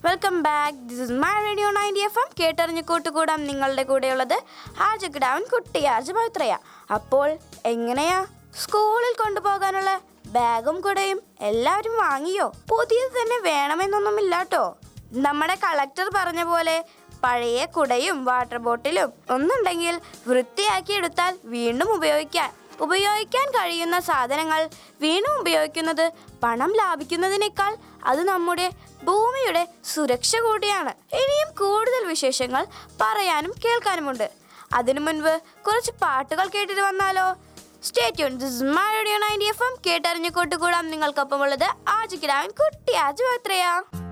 welcome back this is my radio ninety F M കേട്ടറിഞ്ഞ് കൂട്ടുകൂടാം നിങ്ങളുടെ കൂടെയുള്ളത് ആജക്കിടാവൻ കുട്ടി ആജ പവിത്രയ അപ്പോൾ എങ്ങനെയാ സ്കൂളിൽ കൊണ്ടുപോകാനുള്ള ബാഗും കുടയും എല്ലാവരും വാങ്ങിയോ പുതിയത് തന്നെ വേണമെന്നൊന്നുമില്ല കേട്ടോ നമ്മുടെ കളക്ടർ പറഞ്ഞ പോലെ പഴയ കുടയും വാട്ടർ ബോട്ടിലും ഒന്നുണ്ടെങ്കിൽ വൃത്തിയാക്കി എടുത്താൽ വീണ്ടും ഉപയോഗിക്കാൻ ഉപയോഗിക്കാൻ കഴിയുന്ന സാധനങ്ങൾ വീണ്ടും ഉപയോഗിക്കുന്നത് പണം ലാഭിക്കുന്നതിനേക്കാൾ അത് നമ്മുടെ ഭൂമിയുടെ സുരക്ഷ കൂടിയാണ് ഇനിയും കൂടുതൽ വിശേഷങ്ങൾ പറയാനും കേൾക്കാനുമുണ്ട് അതിനു മുൻപ് കുറച്ച് പാട്ടുകൾ കേട്ടിട്ട് വന്നാലോ stay tune this my radio ninety F M കേട്ടറിഞ്ഞു കൂട്ടുകൂടാം നിങ്ങൾക്കൊപ്പമുള്ളത് ആജിക്കിടാൻ കുട്ടി ആജു എത്രയാ